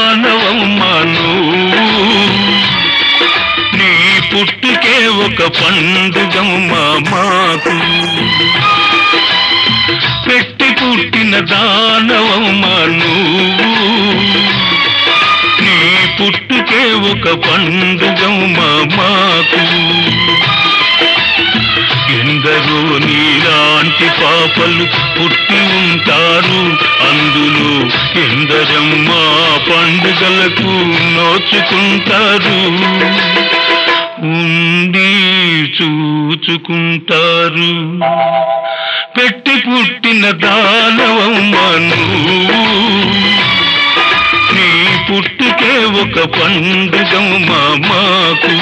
దానవమ్మా నువ్వు నీ పుట్టుకే ఒక పండుగమ్మా మాకు పెట్టి పుట్టిన దానవమ్మా నువ్వు నీ పుట్టుకే ఒక పండుగమ్మా మాకు ఎందరో నీలాంటి పాపలు పుట్టి ఉంటారు అందులో ఎందరమ్మా పండుగలకు నోచుకుంటారు ఉండి చూచుకుంటారు పెట్టి పుట్టిన దానవమ్మను నీ పుట్టుకే ఒక పండుగమ్మా మాకు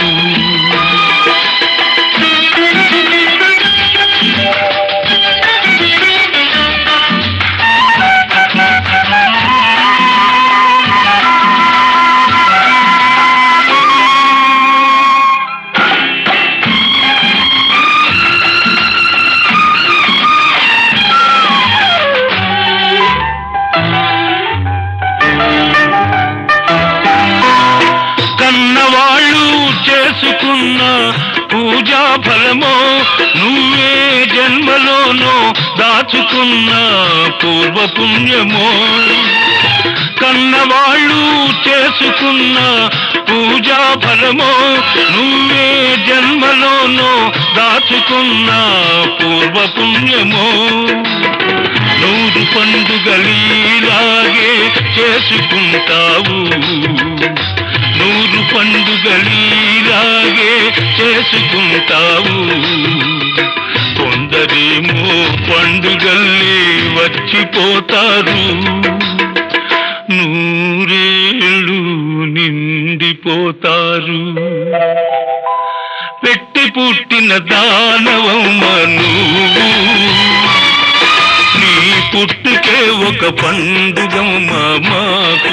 కన్నవాళ్ళు చేసుకున్న పూజా ఫలమో నువ్వే జన్మలోనో దాచుకున్న పూర్వ పుణ్యమో కన్నవాళ్ళు చేసుకున్న పూజా ఫలమో నువ్వే జన్మలోనో దాచుకున్న పూర్వ పుణ్యమో నూరు పండుగలీలాగే చేసుకుంటావు నూరు పండుగలీలాగే చేసుకుంటావు కొందరేమో పండుగల్లే వచ్చిపోతారు నూరేళ్ళు నిండిపోతారు పెట్టి పుట్టిన దానవమ్మను నీ పుట్టుకే ఒక పండుగమ్మ మాకు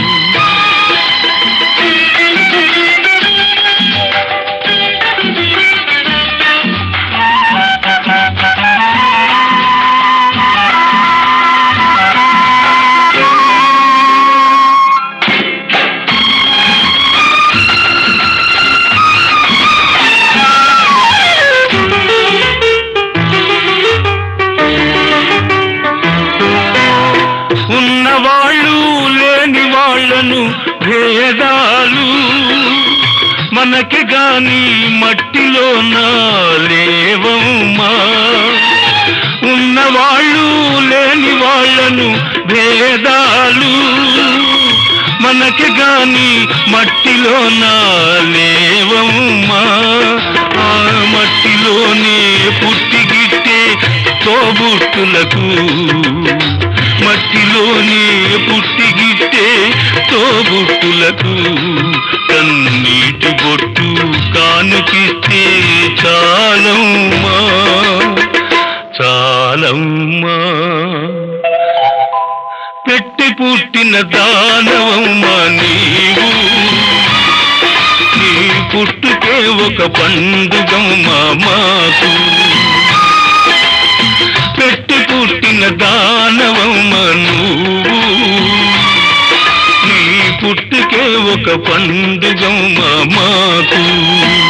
ఉన్నవాళ్ళు లేని వాళ్ళను భేదాలు మనకి గాని మట్టిలోన లేవమ్మా ఉన్నవాళ్ళు లేని వాళ్ళను భేదాలు మనకి గాని మట్టిలోన లేవమ్మా ఆ మట్టిలోనే పుట్టిగిట్టే తోబుట్టులకు మట్టిలోనే పుట్టిగిట్టే తోబుట్టులకు కన్నీటి బొట్టు కానుకిస్తే చాలమ్మా చాలమ్మా పెట్టి పుట్టిన దానవమ్మా నీవు నీ పుట్టుకే ఒక పండుగమ్మా మాకు పెట్టి పుట్టిన దానవమ్మ నువ్వు నీ పుట్టుకే ఒక పండుగమ్మ మాకు